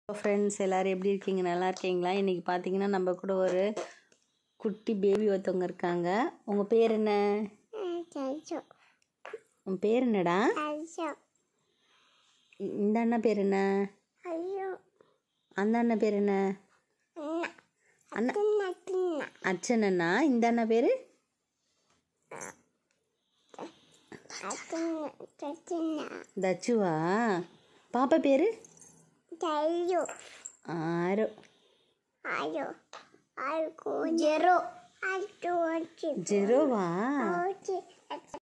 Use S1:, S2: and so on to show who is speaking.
S1: friends எல்லோரும் எப்படி இருக்கீங்க நல்லா இருக்கீங்களா இன்றைக்கி பார்த்தீங்கன்னா நம்ம கூட ஒரு குட்டி பேபி ஒருத்தவங்க இருக்காங்க உங்கள் பேர் என்ன உன் பேர் என்னடா இ- இந்த அண்ணன் பேர் என்ன அந்த அண்ணன் பேர் என்ன அண்ணா அச்சன் அண்ணா இந்த அண்ணன் பேர் தச்சுவா பாப்பா பேர் ஆரோ
S2: ஜெரோ
S1: ஜெரோவா